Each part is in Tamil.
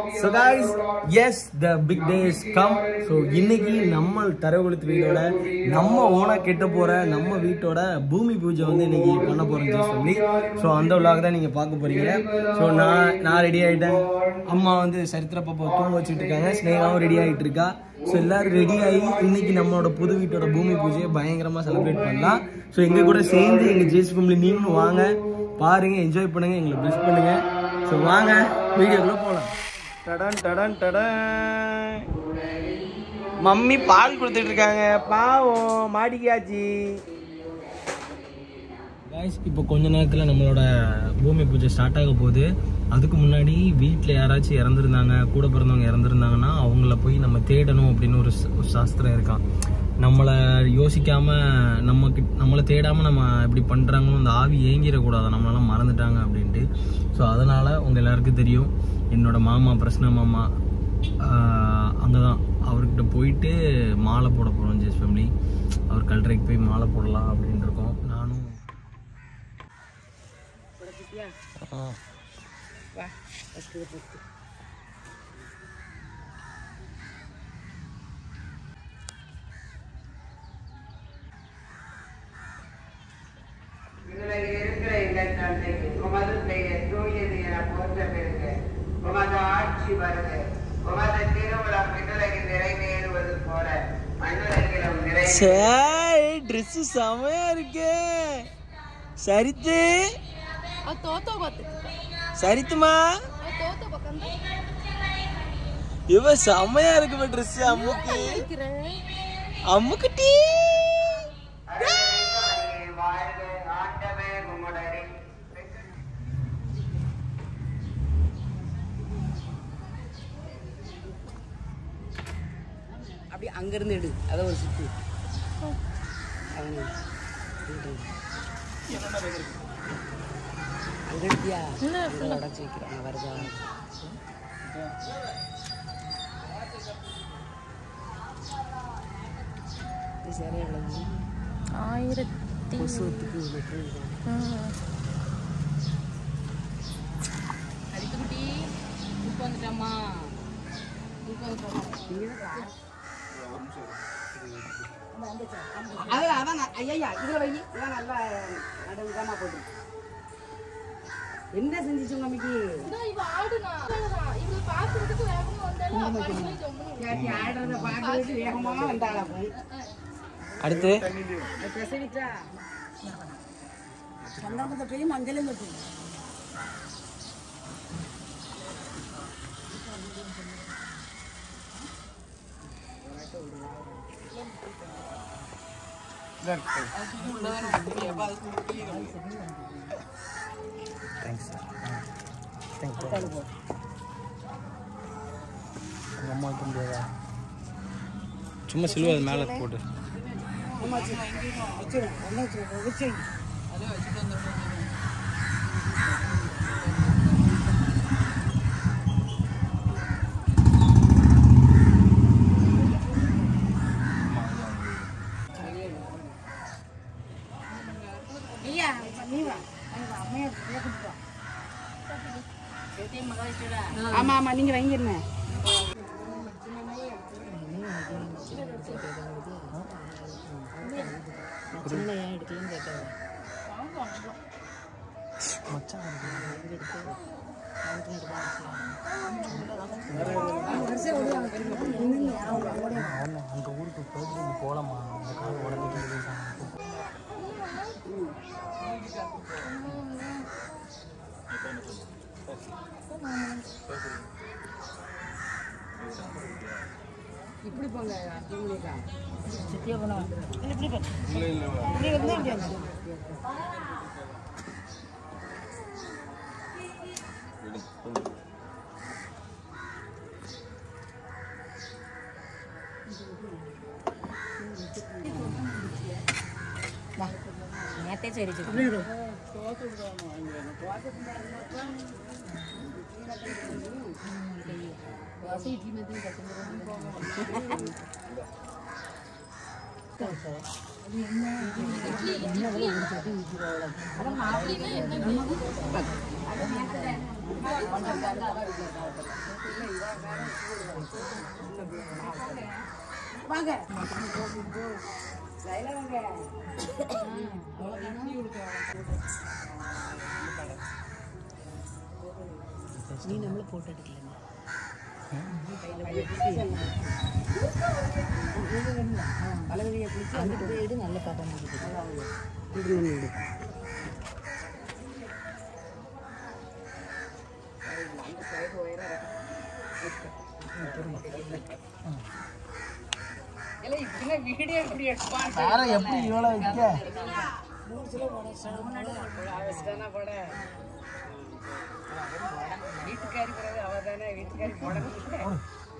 So guys yes the big day is come so இன்னைக்கு நம்ம தரவுகளுத்து வீடோட நம்ம ஓனா கெட்ட போற நம்ம வீட்டோட பூமி பூஜை வந்து இன்னைக்கு பண்ண போறோம் சொல்லி ஸோ அந்த விழாக தான் நீங்க பார்க்க போறீங்க ஸோ நான் நான் ரெடி ஆயிட்டேன் அம்மா வந்து சரித்திர பாப்பா தூங்க வச்சுட்டு இருக்காங்க ஸ்னேகாவும் ரெடி ஆகிட்டு இருக்கா ஸோ எல்லாரும் ரெடி ஆகி இன்னைக்கு நம்மளோட புது வீட்டோட பூமி பூஜையை பயங்கரமா செலிப்ரேட் பண்ணலாம் ஸோ எங்க கூட சேர்ந்து எங்க ஜேசி ஃபேமிலி நீங்களும் வாங்க பாருங்க என்ஜாய் பண்ணுங்க எங்களை பிளஸ் பண்ணுங்க ஸோ வாங்க வீடியோக்குள்ள போகலாம் டடன் டடன் டடன் மம்மி பால் கொடுத்துட்டு இருக்காங்க பாவம் மாடிக்காச்சு கைஸ் இப்போ கொஞ்ச நேரத்தில் நம்மளோட பூமி பூஜை ஸ்டார்ட் ஆக போகுது அதுக்கு முன்னாடி வீட்டில் யாராச்சும் இறந்துருந்தாங்க கூட பிறந்தவங்க இறந்துருந்தாங்கன்னா அவங்கள போய் நம்ம தேடணும் அப்படின்னு ஒரு ச- ஒரு சாஸ்திரம் இருக்கான் நம்மளை யோசிக்காம நம்ம கிட் நம்மளை தேடாம நம்ம இப்படி பண்றாங்களோ அந்த ஆவி ஏங்கிடக்கூடாது நம்மளெல்லாம் மறந்துட்டாங்க அப்படின்ட்டு ஸோ அதனால உங்க எல்லாருக்கும் தெரியும் என்னோட மாமா பிரசன்ன மாமா அங்கே தான் அவர்கிட்ட போயிட்டு மாலை போட போகிறோம் ஜெஸ் ஃபேமிலி அவர் கல்றைக்கு போய் மாலை போடலாம் அப்படின்னு இருக்கோம் நானும் ஆ. இதுல இருக்கிற எங்கள் தந்தைக்கு உமது பெயர் தூயது என போற்ற பெறுக உமது ஆட்சி வருக உமது திருவிழம் விண்ணுலகில் நிறைவேறுவது போல மண்ணுலகிலும் நிறைவே சாய் ட்ரெஸ் செமையா இருக்கு சரித்து ಆ ತೋತ ಗೊತ್ತಿತ್ತು சரித்துமா ಆ ತೋತ ಬೇಕಂತ இவ செமையா இருக்கு ட்ரெஸ் அம்முக்கு ಹೇಳ್ತೀರ அம்முக்குட்டி வாழ்க ஆண்டவர் உம்முடைய அப்படி அங்கிருந்து எடு அதை ஒரு சுத்து அவனு அங்க எடுத்தியா அங்க உடச்சு வைக்கிறாங்க வருதா இது சரியா எவ்வளவு ஆயிரத்தி கொசுவத்துக்கு இவ்வளோ பூ அடித்துக்குட்டி உப்பு வந்துட்டாமா உப்பு வந்துட்டாமா அது அதான் நான்- ஐயா இதுல வை இதான் நல்லா நடுவுதாமா போட்டு என்ன செஞ்சுச்சு உங்க அம்மைக்கு இவ ஆடுனா இவங்க பாக்குறதுக்கு வேகமா வந்தாலும் அப்படியே ஜம்முன்னு கேட்டி ஆடுறத பார்க்கறதுக்கு வேகமா வந்தாளா போய் அடுத்து பிரசவிட்டா சந்தாபத்தை போய் மஞ்சளும் தொட்டு தேங்க்ஸ் தேங்க்யூ உங்கள் அம்மாவுக்கு முடியாதா சும்மா சிலுவை அது மேலே போட்டு ஐயா நீ வா அம்மையா கூப்பிட்டு ஆமா ஆமா நீங்க வைங்கிருங்க அந்த ஊருக்கு போயிட்டு நீ போகலாமா அந்த கால் உடஞ்சிட்டு இப்படி போங்க இவங்களுக்கா நேத்தே சரி வாங்க லைலா வாங்க நீ நம்மள போட்டோ எடுக்கல பலவழியை பிடிச்சி அங்கிட்டு போய் எடு நல்ல பாப்பா முடியுது வீடியோ எப்படி எடுப்பான் வேற எப்படி இவ்வளோ வைக்க அவஸ்தானா போட வீட்டுக்காரி பிறகு அவ தானே வீட்டுக்காரி போடணும்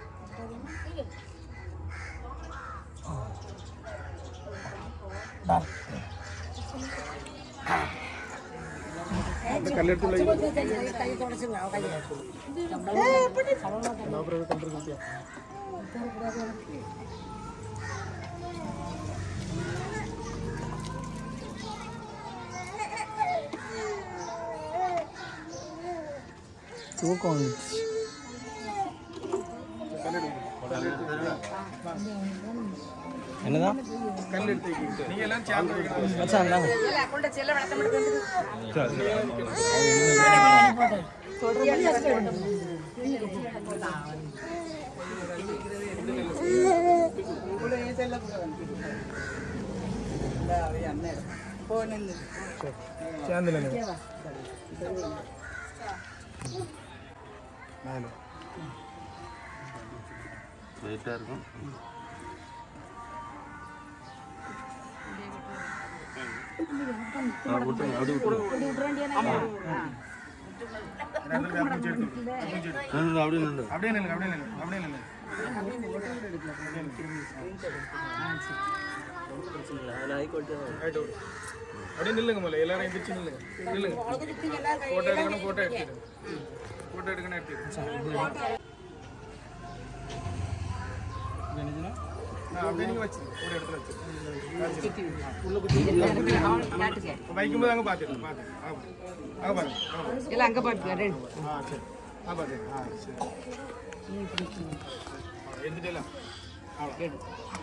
தூக்கம் வந்துச்சு என்னதான் மச்சான், இந்தாங்க. கொண்ட செல்ல வளர்த்த மட்டும் சேர்ந்து நில்லுங்க. வெயிட்டாக இருக்கும் ஆ, விட்டுருங்க, அப்படியே விட்டுருங்க. நில்லுங்க, அப்படியே நில்லுங்க. அப்படியே நில்லுங்க அப்படியே நில்லுங்க அப்படியே நில்லுங்க ரைட் ஓகே அப்படியே நில்லுங்க முதல்ல எல்லாரும் எந்திரிச்சு நில்லுங்க நில்லுங்க போட்டோ எடுக்கணும் போட்டோ எடுத்துட்டு போட்டோ எடுக்கணும் எடுத்துட்டு நான் அப்படியே நீங்க வச்சிருங்க ஒரு இடத்துல வச்சிருங்க உள்ள குத்தி வைக்கும்போது அங்க பாத்துருங்க பாத்து அங்க பாருங்க அங்க பாருங்க எல்லாம் அங்க பாட்டு ஆ சரி ஆ பாத்து ஆ சரி எடுத்துட்டேலாம் அவ்வளோ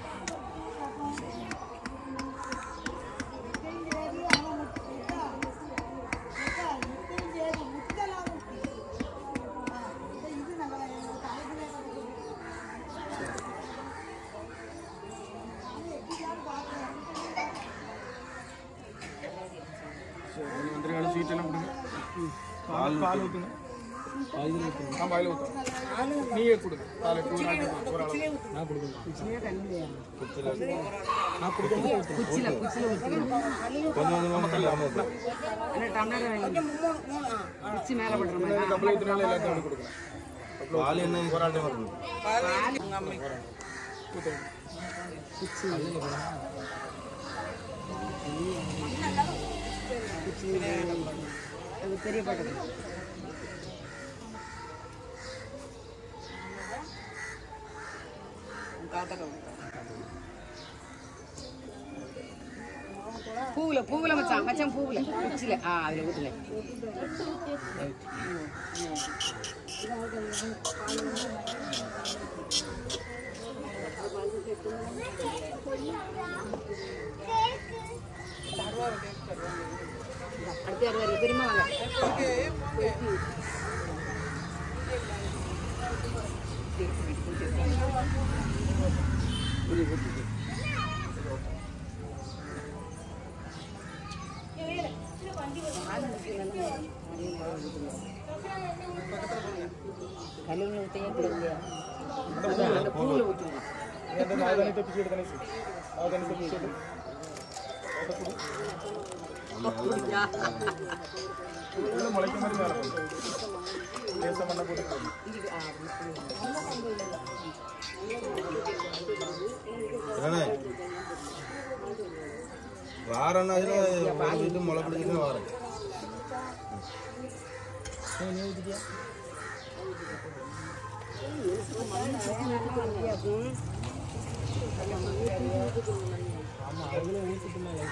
சரி வந்துருக்கால ஸ்வீட் எல்லாம் கொடுங்க பால் பால் ஊற்றுங்க ஆ பாயில் ஊற்றுங்க நீயே கொடுங்க பால் எடுத்து ஒரு ஆளுக்கு ஒரு ஆளு நான் கொடுக்குறேன் குச்சில குச்சில ஊத்திக்கணும் கொஞ்சம் கொஞ்சமாக இல்லாமல் இருக்கு. என்ன டம்ளர் வாங்கி குச்சி மேல பண்ற மாதிரி டபுள் ஊற்றுனால எல்லாத்தையும் வந்து கொடுக்குறேன் பால் என்ன ஒரு ஆட்டே வரணும் ஊற்றுங்க அது பெரிய பாட்டு பூவுல பூவுல மச்சான் மச்சான் பூவுல குச்சில ஆ அதுல ஊத்துங்க அடுத்து யார் யார் பெரியமா வாங்க கல்லூரில் ஊற்றியே கொடுங்க அந்த பூவில் ஊற்றுங்க அந்த நாகதானி தப்பிச்சு எடுத்தானே சரி நாகதானி தப்பிச்சு எடு உள்ள முளைக்க மாதிரி மேலே போகும் லேசாக மண்ணை போட்டு போகும். என்னண்ணே வாரன்னா இது முளை பிடிச்சிட்டு வாரேன்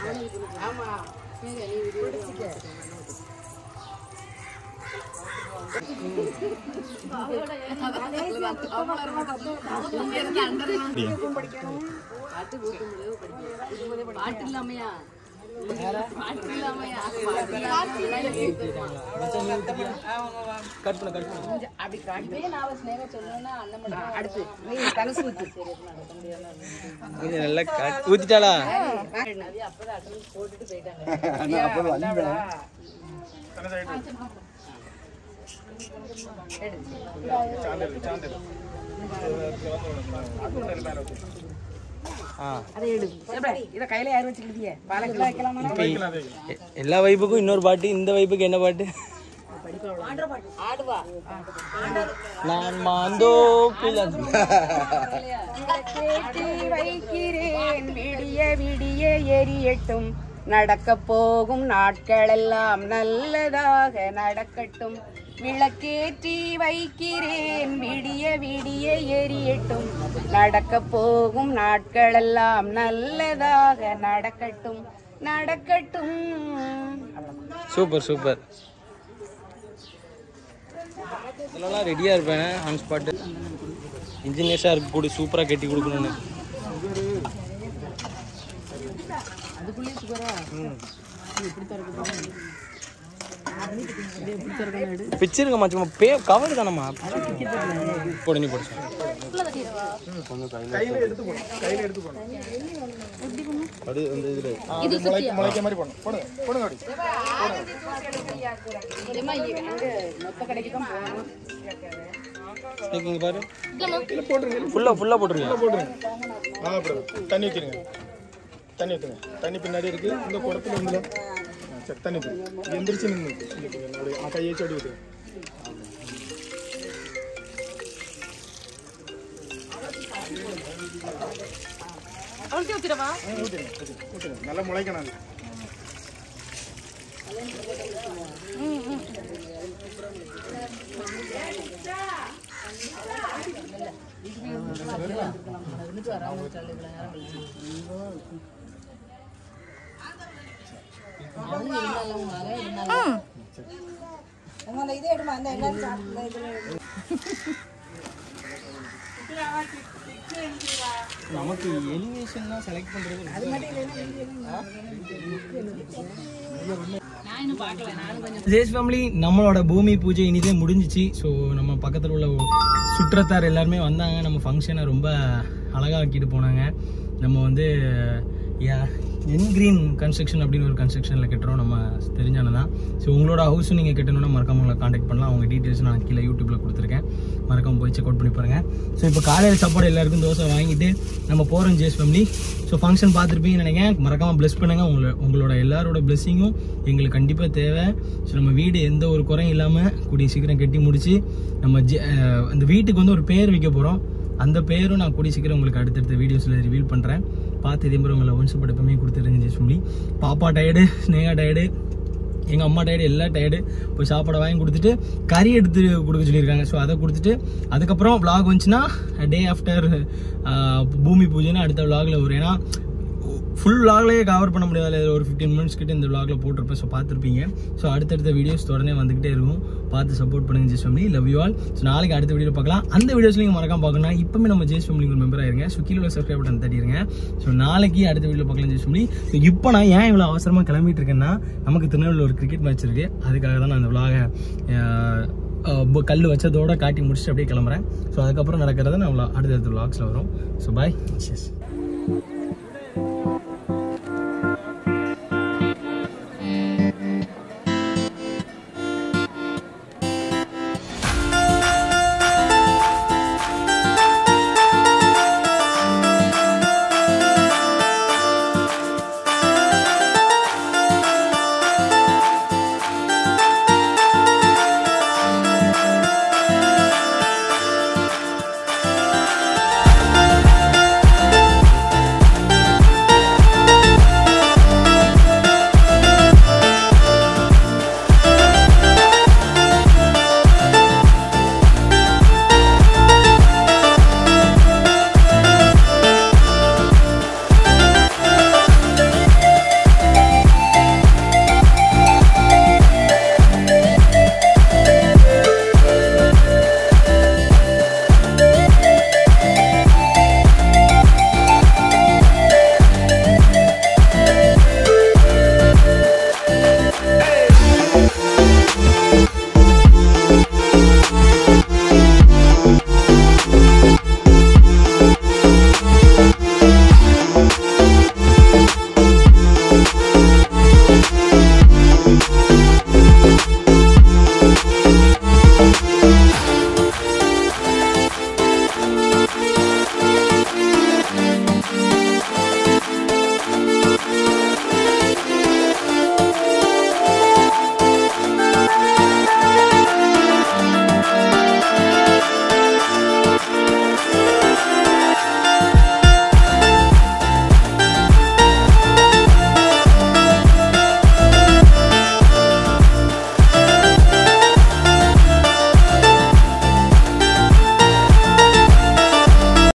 ஆமா பாட்டு இல்லாமையா பாட்டு இல்லாமையா கட் பண்ண கட் பண்ண அப்படி காட்டுவே நான் ஸ்னேகா சொல்லணும்னா அண்ணன் மட்டும் அடுத்து நீ தனுசு ஊத்து கொஞ்சம் நல்லா கட் ஊத்திட்டாளா அப்பதான் அட்டன் போட்டுட்டு போயிட்டாங்க சாந்தல் சாந்தல் ஆ அதை எடு எப்படி இதை கையில யார் வச்சுக்கிட்டீங்க பாலக்கில் வைக்கலாமா எ- எல்லா வைப்புக்கும் இன்னொரு பாட்டு இந்த வைப்புக்கு என்ன பாட்டு ஆடுவா நான் மாந்தோ கேட்டி வைக்கிறேன் விடிய விடிய எரியட்டும் நடக்க போகும் நாட்களெல்லாம் நல்லதாக நடக்கட்டும் விளக்கேற்றி வைக்கிறேன் விடிய விடிய எரியட்டும் நடக்க போகும் நாட்களெல்லாம் நல்லதாக நடக்கட்டும் நடக்கட்டும் சூப்பர் சூப்பர் இதெல்லாம் ரெடியா இருப்பேன் ஆன் ஸ்பாட்டு இன்ஜினியர்ஸாக இருக்க கூட சூப்பராக கட்டி கொடுக்கணும்னு அதுக்குள்ளேயே சுகரா பிச்சிருக்க மாச்சுமா பே கவர் தானம்மா போடு நீ போடு கையில எடுத்து போடணும் கையில எடுத்து போடணும் அது அந்த இதுல அது முளைக்க முளைக்க மாதிரி போடணும் போடுங்க போடுங்க அப்படி அங்கே மொத்த கடைக்கு தான் போகணும் இங்கே பாரு இல்ல போட்டுருங்க ஃபுல்லாக ஃபுல்லாக போட்டுருங்க போட்டுருங்க ஆ அப்படி தண்ணி ஊற்றிடுங்க தண்ணி ஊற்றுங்க தண்ணி பின்னாடி இருக்கு இந்த குடத்துல இருந்துல ஆ, சரி தண்ணி ஊற்றுங்க எந்திரிச்சு நின்று அப்படியே ஆ கையை வச்சு அப்படி ஊற்றுங்க ஊற்றிடுங்க ஊற்றிடுங்க ஊற்றிடுங்க நல்லா முளைக்கணும் அது நமக்கு எலிவேஷன் தான் செலக்ட் பண்ணுறது ஜேஸ் ஃபேமிலி நம்மளோட பூமி பூஜை இனிதே முடிஞ்சிச்சு ஸோ நம்ம பக்கத்தில் உள்ள சுற்றத்தார் எல்லாருமே வந்தாங்க நம்ம ஃபங்க்ஷனை ரொம்ப அழகாக ஆக்கிட்டு போனாங்க நம்ம வந்து என் கிரீன் கன்ஸ்ட்ரக்ஷன் அப்படின்னு ஒரு கன்ஸ்ட்ரக்ஷனில் கட்டுறோம் நம்ம தெரிஞ்சானது தான் ஸோ உங்களோட ஹவுஸும் நீங்கள் கட்டணும்னா மறக்காம உங்களை காண்டாக்ட் பண்ணலாம் அவங்க டீட்டெயில்ஸ் நான் கீழே யூடியூப்பில் கொடுத்துருக்கேன் மறக்காம போய் செக் அவுட் பண்ணி பாருங்கள் ஸோ இப்போ காலையில் சாப்பாடு எல்லாருக்கும் தோசை வாங்கிட்டு நம்ம போகிறோம் ஜேஸ் ஃபேமிலி ஸோ ஃபங்க்ஷன் பார்த்துருப்பீங்கன்னு நினைக்கிறேன் மறக்காமல் ப்ளஸ் பண்ணுங்கள் உங்களை உங்களோட எல்லாரோட பிளெஸ்ஸிங்கும் எங்களுக்கு கண்டிப்பாக தேவை ஸோ நம்ம வீடு எந்த ஒரு குறையும் இல்லாமல் கூடிய சீக்கிரம் கட்டி முடிச்சு நம்ம ஜெ- அஹ் அந்த வீட்டுக்கு வந்து ஒரு பேர் வைக்க போகிறோம் அந்த பேரும் நான் கூடிய சீக்கிரம் உங்களுக்கு அடுத்தடுத்த வீடியோஸில் ரிவீல் பண்ணுறேன் பார்த்து இதே மாதிரி உங்களை ஒன்ஸ் பட் எப்பவுமே கொடுத்துருங்க ஜெஸ் ஃபேமிலி பாப்பா டயர்டு ஸ்னேகா டயர்டு எங்கள் அம்மா டயர்டு எல்லா டயர்டு போய் சாப்பாடை வாங்கி கொடுத்துட்டு கறி எடுத்து கொடுக்க சொல்லியிருக்காங்க ஸோ அதை கொடுத்துட்டு அதுக்கப்புறம் vlog வந்துச்சுன்னா டே ஆஃப்டர் பூமி பூஜைன்னு அடுத்த vlogல வரும் ஏன்னா ஃபுல் vlogலயே கவர் பண்ண முடியாது ஒரு ஃபிஃப்டீன் மினிட்ஸ் கிட்ட இந்த vlogல போட்டிருப்பேன் ஸோ பார்த்துருப்பீங்க ஸோ அடுத்தடுத்த வீடியோஸ் தொடர்ந்தே வந்துகிட்டே இருக்கும் பார்த்து சப்போர்ட் பண்ணுங்க Jess family love you all so நாளைக்கு அடுத்த வீடியோ பார்க்கலாம் அந்த வீடியோஸ் நீங்கள் மறக்காம பார்க்கணும்னா இப்போமே நம்ம ஜெஸ் ஃபேமிலி ஒரு மெம்பர் ஆயிருங்க ஸோ கீழே சப்ஸ்கிரைப் பட்டன் தட்டிடுங்க ஸோ நாளைக்கு அடுத்த வீடியோ பார்க்கலாம் ஜெஸ் ஃபேமிலி ஸோ இப்போ நான் ஏன் இவ்வளோ அவசரமாக கிளம்பிட்டு இருக்கேன்னா நமக்கு திருநெல்வேலியில் ஒரு கிரிக்கெட் மேட்ச் இருக்கு அதுக்காக தான் நான் இந்த vlog-அ, அஹ், கல் வச்சதோட காட்டி முடிச்சுட்டு அப்படியே கிளம்புறேன் ஸோ அதுக்கப்புறம் நடக்கிறத நான் அடுத்தடுத்த vlogs-ல வரும் ஸோ பாய்